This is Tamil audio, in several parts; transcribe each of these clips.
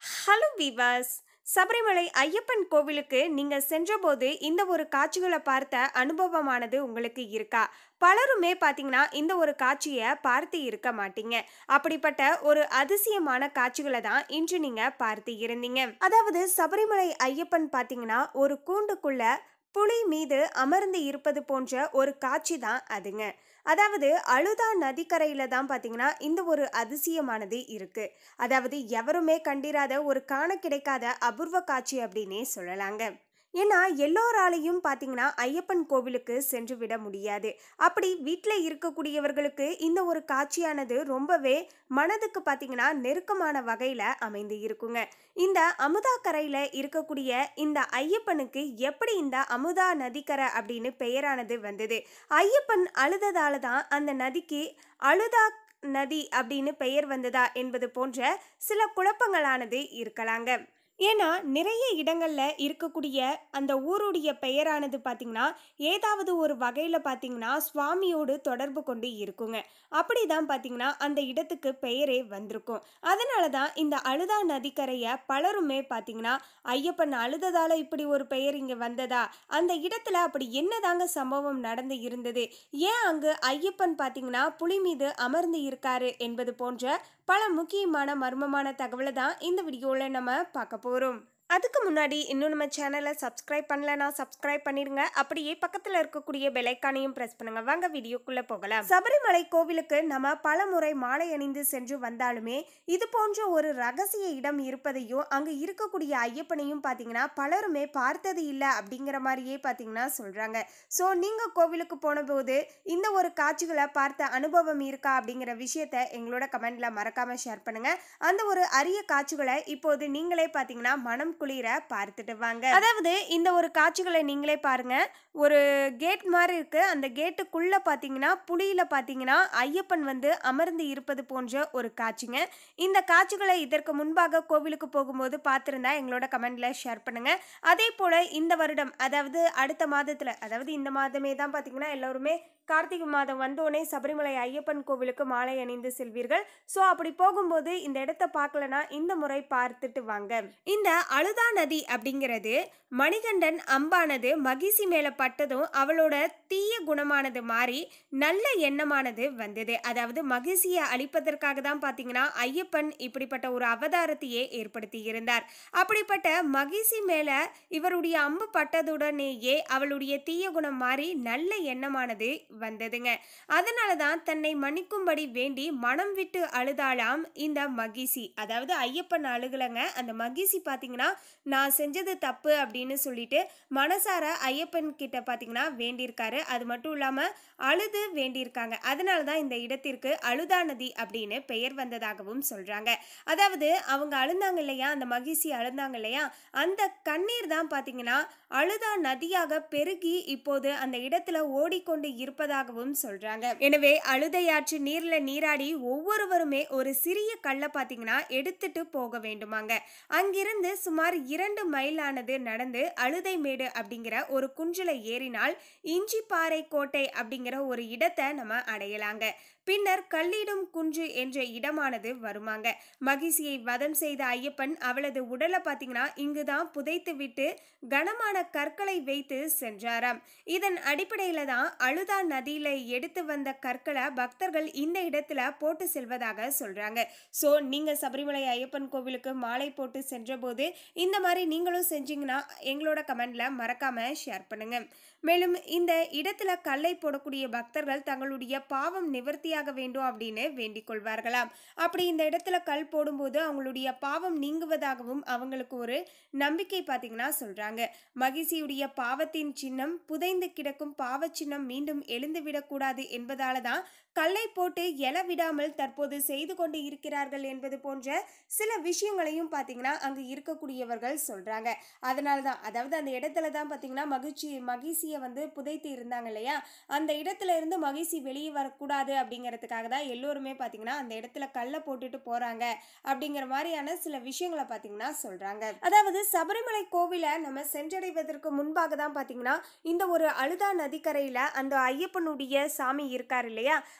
ஹலோ வீவர்ஸ் சபரிமலை ஐயப்பன் கோவிலுக்கு நீங்க சென்றபோது இந்த ஒரு காட்சிகளை பார்த்த அனுபவமானது உங்களுக்கு இருக்கா பலருமே பார்த்தீங்கன்னா இந்த ஒரு காட்சியை பார்த்து இருக்க மாட்டீங்க அப்படிப்பட்ட ஒரு அதிசயமான காட்சிகளை தான் இன்று நீங்க பார்த்து இருந்தீங்க அதாவது சபரிமலை ஐயப்பன் பார்த்தீங்கன்னா ஒரு கூண்டுக்குள்ள புலி மீது அமர்ந்து இருப்பது போன்ற ஒரு காட்சி தான் அதுங்க அதாவது அழுதா நதிக்கரையில தான் பார்த்தீங்கன்னா இந்த ஒரு அதிசயமானது இருக்கு அதாவது எவருமே கண்டிராத ஒரு காண கிடைக்காத அபூர்வ காட்சி அப்படின்னே சொல்லலாங்க ஏன்னா எல்லோராலையும் பார்த்தீங்கன்னா ஐயப்பன் கோவிலுக்கு சென்று விட முடியாது அப்படி வீட்டில் இருக்கக்கூடியவர்களுக்கு இந்த ஒரு காட்சியானது ரொம்பவே மனதுக்கு பார்த்தீங்கன்னா நெருக்கமான வகையில் அமைந்து இருக்குங்க இந்த அமுதா கரையில் இருக்கக்கூடிய இந்த ஐயப்பனுக்கு எப்படி இந்த அமுதா நதிக்கரை அப்படின்னு பெயரானது வந்தது ஐயப்பன் அழுததால தான் அந்த நதிக்கு அழுதா நதி அப்படின்னு பெயர் வந்ததா என்பது போன்ற சில குழப்பங்களானது இருக்கலாங்க ஏன்னா நிறைய இடங்கள்ல இருக்கக்கூடிய அந்த ஊருடைய பெயரானது பார்த்தீங்கன்னா ஏதாவது ஒரு வகையில் பார்த்தீங்கன்னா சுவாமியோடு தொடர்பு கொண்டு இருக்குங்க அப்படி தான் பார்த்தீங்கன்னா அந்த இடத்துக்கு பெயரே வந்திருக்கும் அதனால தான் இந்த அழுதா நதிக்கரையை பலருமே பார்த்தீங்கன்னா ஐயப்பன் அழுததால இப்படி ஒரு பெயர் இங்கே வந்ததா அந்த இடத்துல அப்படி என்னதாங்க சம்பவம் நடந்து இருந்தது ஏன் அங்கு ஐயப்பன் பார்த்தீங்கன்னா புலி மீது அமர்ந்து இருக்காரு என்பது போன்ற பல முக்கியமான மர்மமான தகவலை தான் இந்த வீடியோவில் நம்ம பார்க்க போகிறோம் அதுக்கு முன்னாடி இன்னும் நம்ம சேனலை சப்ஸ்கிரைப் பண்ணலனா சப்ஸ்கிரைப் பண்ணிடுங்க அப்படியே பக்கத்தில் இருக்கக்கூடிய பெலைக்கானையும் ப்ரெஸ் பண்ணுங்க வாங்க வீடியோக்குள்ளே போகலாம் சபரிமலை கோவிலுக்கு நம்ம பல முறை மாலை அணிந்து சென்று வந்தாலுமே இது போன்ற ஒரு ரகசிய இடம் இருப்பதையும் அங்கே இருக்கக்கூடிய ஐயப்பனையும் பார்த்தீங்கன்னா பலருமே பார்த்தது இல்லை அப்படிங்கிற மாதிரியே பார்த்தீங்கன்னா சொல்கிறாங்க ஸோ நீங்கள் கோவிலுக்கு போன போது இந்த ஒரு காட்சிகளை பார்த்த அனுபவம் இருக்கா அப்படிங்கிற விஷயத்த எங்களோட கமெண்ட்ல மறக்காம ஷேர் பண்ணுங்க அந்த ஒரு அரிய காட்சிகளை இப்போது நீங்களே பார்த்தீங்கன்னா மனம் குளிர பார்த்துட்டு வாங்க அதாவது இந்த ஒரு காட்சிகளை நீங்களே பாருங்க ஒரு கேட் மாதிரி இருக்கு அந்த கேட்டுக்குள்ள பார்த்தீங்கன்னா புலியில பார்த்தீங்கன்னா ஐயப்பன் வந்து அமர்ந்து இருப்பது போன்ற ஒரு காட்சிங்க இந்த காட்சிகளை இதற்கு முன்பாக கோவிலுக்கு போகும்போது பார்த்துருந்தா எங்களோட கமெண்ட்ல ஷேர் பண்ணுங்க அதே போல இந்த வருடம் அதாவது அடுத்த மாதத்துல அதாவது இந்த மாதமே தான் பார்த்தீங்கன்னா எல்லாருமே கார்த்திகை மாதம் வந்தோடனே சபரிமலை ஐயப்பன் கோவிலுக்கு மாலை அணிந்து செல்வீர்கள் ஸோ அப்படி போகும்போது இந்த இடத்த பார்க்கலனா இந்த முறை பார்த்துட்டு வாங்க இந்த அழுதா நதி அப்படிங்கிறது மணிகண்டன் அம்பானது மகிசி மேல பட்டதும் அவளோட தீய குணமானது மாறி நல்ல எண்ணமானது வந்தது அதாவது மகிழ்ச்சியை அழிப்பதற்காக தான் பார்த்தீங்கன்னா ஐயப்பன் இப்படிப்பட்ட ஒரு அவதாரத்தையே ஏற்படுத்தி இருந்தார் அப்படிப்பட்ட மகிழ்ச்சி மேல இவருடைய அம்பு பட்டதுடனேயே அவளுடைய தீய குணம் மாறி நல்ல எண்ணமானது வந்ததுங்க அதனால தான் தன்னை மன்னிக்கும்படி வேண்டி மனம் விட்டு அழுதாலாம் இந்த மகிசி அதாவது ஐயப்பன் அழுகலைங்க அந்த மகிசி பார்த்தீங்கன்னா நான் செஞ்சது தப்பு அப்படின்னு சொல்லிட்டு மனசார ஐயப்பன் கிட்ட பார்த்தீங்கன்னா வேண்டியிருக்காரு அது மட்டும் இல்லாமல் அழுது வேண்டியிருக்காங்க அதனால தான் இந்த இடத்திற்கு அழுதா நதி அப்படின்னு பெயர் வந்ததாகவும் சொல்கிறாங்க அதாவது அவங்க அழுந்தாங்க இல்லையா அந்த மகிழ்ச்சி அழுந்தாங்க இல்லையா அந்த கண்ணீர் தான் பார்த்தீங்கன்னா அழுதா நதியாக பெருகி இப்போது அந்த இடத்துல ஓடிக்கொண்டு இருப்பதாகவும் சொல்றாங்க எனவே அழுதையாற்று நீர்ல நீராடி ஒவ்வொருவருமே ஒரு சிறிய கல்லை பார்த்தீங்கன்னா எடுத்துட்டு போக வேண்டுமாங்க அங்கிருந்து சுமார் இரண்டு மைலானது நடந்து அழுதை மேடு அப்படிங்கிற ஒரு குன்றில ஏறினால் இஞ்சிப்பாறை கோட்டை அப்படிங்கிற ஒரு இடத்தை நம்ம அடையலாங்க பின்னர் கல்லிடும் குன்று என்ற இடமானது வருமாங்க மகிழ்ச்சியை வதம் செய்த ஐயப்பன் அவளது உடலை பார்த்தீங்கன்னா இங்குதான் புதைத்து விட்டு கனமான கற்களை வைத்து சென்றாராம் இதன் அடிப்படையில தான் அழுதா நதியில எடுத்து வந்த கற்களை பக்தர்கள் இந்த இடத்துல போட்டு செல்வதாக சொல்றாங்க ஸோ நீங்க சபரிமலை ஐயப்பன் கோவிலுக்கு மாலை போட்டு சென்றபோது இந்த மாதிரி நீங்களும் செஞ்சீங்கன்னா எங்களோட கமெண்ட்ல மறக்காம ஷேர் பண்ணுங்க மேலும் இந்த இடத்துல கல்லை போடக்கூடிய பக்தர்கள் தங்களுடைய பாவம் நிவர்த்தியாக வேண்டும் அப்படின்னு வேண்டிக் கொள்வார்களாம் அப்படி இந்த இடத்துல கல் போடும்போது அவங்களுடைய பாவம் நீங்குவதாகவும் அவங்களுக்கு ஒரு நம்பிக்கை பார்த்தீங்கன்னா சொல்றாங்க மகிழ்ச்சியுடைய பாவத்தின் சின்னம் புதைந்து கிடக்கும் பாவ சின்னம் மீண்டும் எழுந்து விடக்கூடாது என்பதால தான் கல்லை போட்டு எழ விடாமல் தற்போது செய்து கொண்டு இருக்கிறார்கள் என்பது போன்ற சில விஷயங்களையும் பார்த்தீங்கன்னா அங்கு இருக்கக்கூடியவர்கள் சொல்றாங்க அதனால தான் அதாவது அந்த இடத்துல தான் பார்த்தீங்கன்னா மகிழ்ச்சி மகிழ்ச்சியை வந்து புதைத்து இருந்தாங்க இல்லையா அந்த இடத்துல இருந்து மகிழ்ச்சி வெளியே வரக்கூடாது அப்படிங்கிறதுக்காக தான் எல்லோருமே பார்த்தீங்கன்னா அந்த இடத்துல கல்லை போட்டுட்டு போறாங்க அப்படிங்கிற மாதிரியான சில விஷயங்களை பார்த்தீங்கன்னா சொல்றாங்க அதாவது சபரிமலை கோவிலை நம்ம சென்றடைவதற்கு முன்பாக தான் பார்த்தீங்கன்னா இந்த ஒரு அழுதா நதிக்கரையில அந்த ஐயப்பனுடைய சாமி இருக்கார் இல்லையா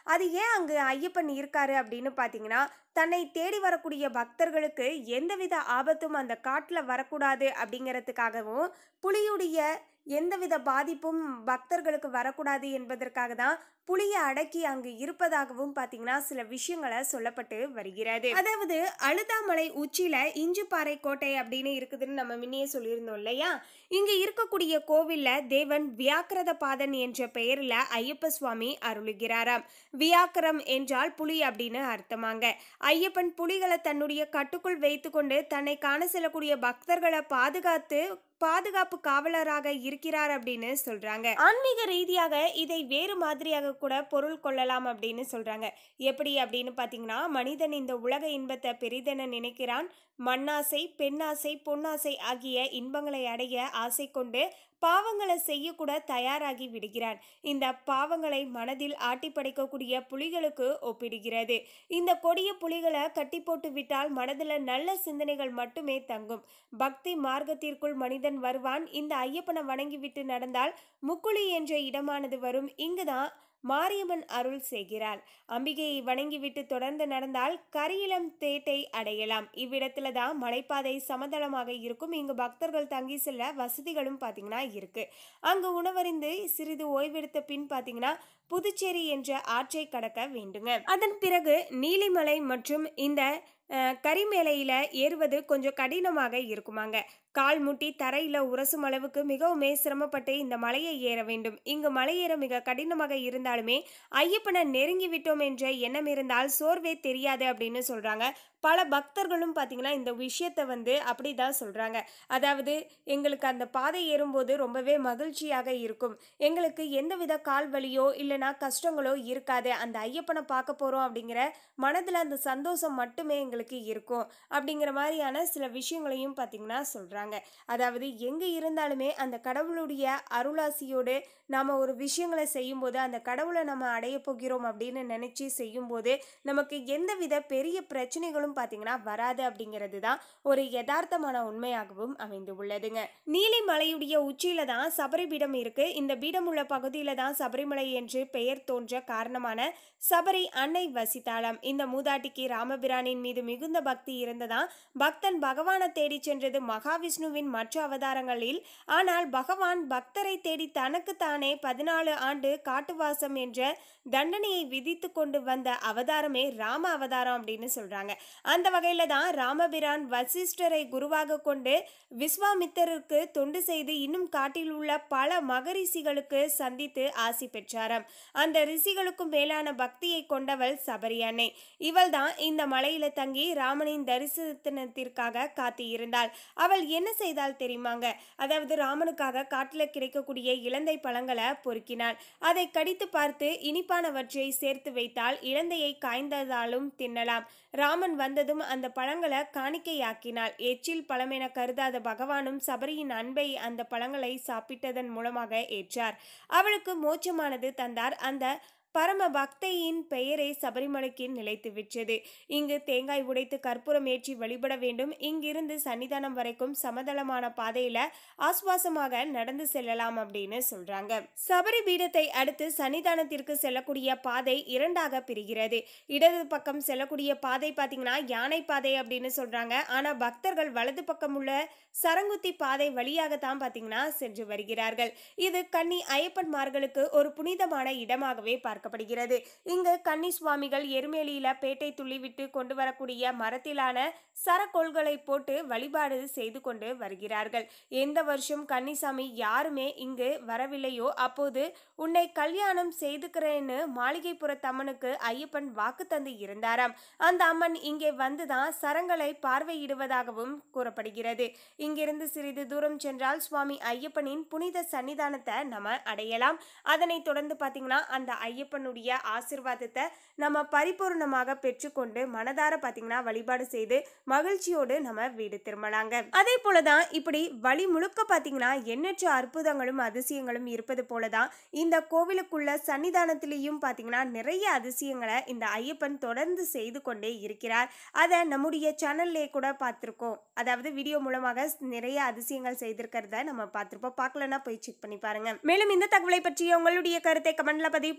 அது ஏன் அங்கு ஐயப்பன் இருக்காரு அப்படின்னு பார்த்தீங்கன்னா தன்னை தேடி வரக்கூடிய பக்தர்களுக்கு எந்தவித ஆபத்தும் அந்த காட்டில் வரக்கூடாது அப்படிங்கிறதுக்காகவும் புலியுடைய எந்தவித பாதிப்பும் பக்தர்களுக்கு வரக்கூடாது என்பதற்காக தான் புலியை அடக்கி அங்கு இருப்பதாகவும் பார்த்தீங்கன்னா சில விஷயங்களை சொல்லப்பட்டு வருகிறது அதாவது அழுதாமலை உச்சியில இஞ்சுப்பாறை கோட்டை அப்படின்னு இருக்குதுன்னு நம்ம முன்னையே சொல்லியிருந்தோம் இல்லையா இங்க இருக்கக்கூடிய கோவில்ல தேவன் வியாக்கிரத பாதன் என்ற பெயர்ல ஐயப்ப சுவாமி அருளுகிறாராம் வியாக்கரம் என்றால் புலி அப்படின்னு அர்த்தமாங்க ஐயப்பன் புலிகளை தன்னுடைய கட்டுக்குள் வைத்துக்கொண்டு தன்னை காண செல்லக்கூடிய பக்தர்களை பாதுகாத்து பாதுகாப்பு காவலராக இருக்கிறார் அப்படின்னு சொல்றாங்க ஆன்மீக ரீதியாக இதை வேறு மாதிரியாக கூட பொருள் கொள்ளலாம் அப்படின்னு சொல்றாங்க எப்படி அப்படின்னு பாத்தீங்கன்னா மனிதன் இந்த உலக இன்பத்தை பெரிதென நினைக்கிறான் மண்ணாசை பெண்ணாசை பொன்னாசை ஆகிய இன்பங்களை அடைய ஆசை கொண்டு பாவங்களை செய்யக்கூட தயாராகி விடுகிறான் இந்த பாவங்களை மனதில் ஆட்டி படைக்கக்கூடிய புலிகளுக்கு ஒப்பிடுகிறது இந்த கொடிய புலிகளை கட்டி போட்டு விட்டால் மனதில் நல்ல சிந்தனைகள் மட்டுமே தங்கும் பக்தி மார்க்கத்திற்குள் மனிதன் வருவான் இந்த ஐயப்பனை வணங்கிவிட்டு நடந்தால் முக்குழி என்ற இடமானது வரும் இங்குதான் மாரியம்மன் அருள் செய்கிறாள் அம்பிகையை வணங்கிவிட்டு தொடர்ந்து நடந்தால் கரியிலம் தேட்டை அடையலாம் இவ்விடத்துல தான் மலைப்பாதை சமதளமாக இருக்கும் இங்கு பக்தர்கள் தங்கி செல்ல வசதிகளும் பார்த்தீங்கன்னா இருக்கு அங்கு உணவறிந்து சிறிது ஓய்வெடுத்த பின் பார்த்தீங்கன்னா புதுச்சேரி என்ற ஆற்றை கடக்க வேண்டுங்க அதன் பிறகு நீலிமலை மற்றும் இந்த அஹ், கரிமேலையில ஏறுவது கொஞ்சம் கடினமாக இருக்குமாங்க கால் முட்டி தரையில உரசும் அளவுக்கு மிகவுமே சிரமப்பட்டு இந்த மலையை ஏற வேண்டும் இங்கு மலை ஏற மிக கடினமாக இருந்தாலுமே ஐயப்பனை நெருங்கி விட்டோம் என்ற எண்ணம் இருந்தால் சோர்வே தெரியாது அப்படின்னு சொல்றாங்க பல பக்தர்களும் பார்த்தீங்கன்னா இந்த விஷயத்தை வந்து அப்படி தான் சொல்றாங்க அதாவது எங்களுக்கு அந்த பாதை ஏறும்போது ரொம்பவே மகிழ்ச்சியாக இருக்கும் எங்களுக்கு எந்தவித கால் வலியோ இல்லைனா கஷ்டங்களோ இருக்காது அந்த ஐயப்பனை பார்க்க போறோம் அப்படிங்கிற மனதில் அந்த சந்தோஷம் மட்டுமே எங்களுக்கு இருக்கும் அப்படிங்கிற மாதிரியான சில விஷயங்களையும் பார்த்தீங்கன்னா சொல்றாங்க அதாவது எங்கே இருந்தாலுமே அந்த கடவுளுடைய அருளாசியோடு நாம் ஒரு விஷயங்களை செய்யும்போது அந்த கடவுளை நம்ம அடைய போகிறோம் அப்படின்னு நினச்சி செய்யும்போது நமக்கு எந்தவித பெரிய பிரச்சனைகளும் பார்த்தீங்கன்னா வராது அப்படிங்கிறது தான் ஒரு யதார்த்தமான உண்மையாகவும் அமைந்து உள்ளதுங்க நீலிமலையுடைய உச்சியில தான் சபரிபீடம் இருக்கு இந்த பீடம் உள்ள பகுதியில தான் சபரிமலை என்று பெயர் தோன்ற காரணமான சபரி அன்னை வசித்தாளாம் இந்த மூதாட்டிக்கு ராமபிரானின் மீது மிகுந்த பக்தி இருந்ததா பக்தன் பகவானை தேடி சென்றது மகாவிஷ்ணுவின் மற்ற அவதாரங்களில் ஆனால் பகவான் பக்தரை தேடி தனக்குத்தானே பதினாலு ஆண்டு காட்டுவாசம் என்ற தண்டனையை விதித்து கொண்டு வந்த அவதாரமே ராம அவதாரம் அப்படின்னு சொல்றாங்க அந்த வகையில தான் ராமபிரான் வசிஷ்டரை குருவாக கொண்டு விஸ்வாமித்தருக்கு தொண்டு செய்து இன்னும் காட்டில் உள்ள பல மகரிஷிகளுக்கு சந்தித்து ஆசி பெற்றாராம் அந்த ரிஷிகளுக்கும் மேலான பக்தியை கொண்டவள் சபரி அன்னை இவள் தான் இந்த மலையில தங்கி ராமனின் தரிசனத்திற்காக காத்து இருந்தாள் அவள் என்ன செய்தால் தெரியுமாங்க அதாவது ராமனுக்காக காட்டில் கிடைக்கக்கூடிய இலந்தை பழங்களை பொறுக்கினாள் அதை கடித்து பார்த்து இனிப்பானவற்றை சேர்த்து வைத்தால் இலந்தையை காய்ந்ததாலும் தின்னலாம் ராமன் வந்ததும் அந்த பழங்களை காணிக்கையாக்கினாள் எச்சில் பழம் என கருதாத பகவானும் சபரியின் அன்பை அந்த பழங்களை சாப்பிட்டதன் மூலமாக ஏற்றார் அவளுக்கு மோட்சமானது தந்தார் அந்த பரம பக்தையின் பெயரை சபரிமலைக்கு நிலைத்து விற்றது இங்கு தேங்காய் உடைத்து கற்பூரம் ஏற்றி வழிபட வேண்டும் இங்கிருந்து சன்னிதானம் வரைக்கும் சமதளமான பாதையில ஆஸ்வாசமாக நடந்து செல்லலாம் அப்படின்னு சொல்றாங்க சபரி பீடத்தை அடுத்து சன்னிதானத்திற்கு செல்லக்கூடிய பாதை இரண்டாக பிரிகிறது இடது பக்கம் செல்லக்கூடிய பாதை பார்த்தீங்கன்னா யானை பாதை அப்படின்னு சொல்றாங்க ஆனா பக்தர்கள் வலது பக்கம் உள்ள சரங்குத்தி பாதை வழியாகத்தான் பார்த்தீங்கன்னா சென்று வருகிறார்கள் இது கன்னி ஐயப்பன்மார்களுக்கு ஒரு புனிதமான இடமாகவே பார்க்கப்படுகிறது இங்கு கன்னி சுவாமிகள் எருமேலியில பேட்டை துள்ளிவிட்டு கொண்டு வரக்கூடிய மரத்திலான சரக்கோள்களை போட்டு வழிபாடு செய்து கொண்டு வருகிறார்கள் எந்த வருஷம் கன்னிசாமி யாருமே இங்கு வரவில்லையோ அப்போது உன்னை கல்யாணம் செய்துக்கிறேன்னு மாளிகைப்புறத்தம்மனுக்கு ஐயப்பன் வாக்கு தந்து இருந்தாராம் அந்த அம்மன் இங்கே வந்துதான் சரங்களை பார்வையிடுவதாகவும் கூறப்படுகிறது இங்கிருந்து சிறிது தூரம் சென்றால் சுவாமி ஐயப்பனின் புனித சன்னிதானத்தை நம்ம அடையலாம் அதனைத் தொடர்ந்து பார்த்தீங்கன்னா அந்த ஐயப்பனுடைய ஆசிர்வாதத்தை நம்ம பரிபூர்ணமாக பெற்றுக்கொண்டு மனதார பார்த்தீங்கன்னா வழிபாடு செய்து மகிழ்ச்சியோடு நம்ம வீடு திரும்பலாங்க அதே போலதான் இப்படி வழி முழுக்க பார்த்தீங்கன்னா எண்ணற்ற அற்புதங்களும் அதிசயங்களும் இருப்பது போலதான் இந்த கோவிலுக்குள்ள சன்னிதானத்திலையும் பார்த்தீங்கன்னா நிறைய அதிசயங்களை இந்த ஐயப்பன் தொடர்ந்து செய்து கொண்டே இருக்கிறார் அதை நம்முடைய சேனல்லே கூட பார்த்துருக்கோம் அதாவது வீடியோ மூலமாக நிறைய அதிசயங்கள் செய்திருக்கிறத நம்ம பார்த்துருப்போம் பார்க்கலன்னா போய் செக் பண்ணி பாருங்க மேலும் இந்த தகவலை பற்றிய உங்களுடைய கருத்தை கமெண்ட்ல பதிவு பண்ணுங்க இந்த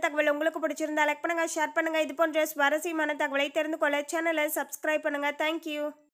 தகவல் உங்களுக்கு பிடிச்சிருந்தா லைக் பண்ணுங்க ஷேர் பண்ணுங்க இது போன்ற சுவாரஸ்யமான தகவலை தெரிந்து கொள்ள சேனலை சப்ஸ்கிரைப் பண்ணுங்க தேங்க்யூ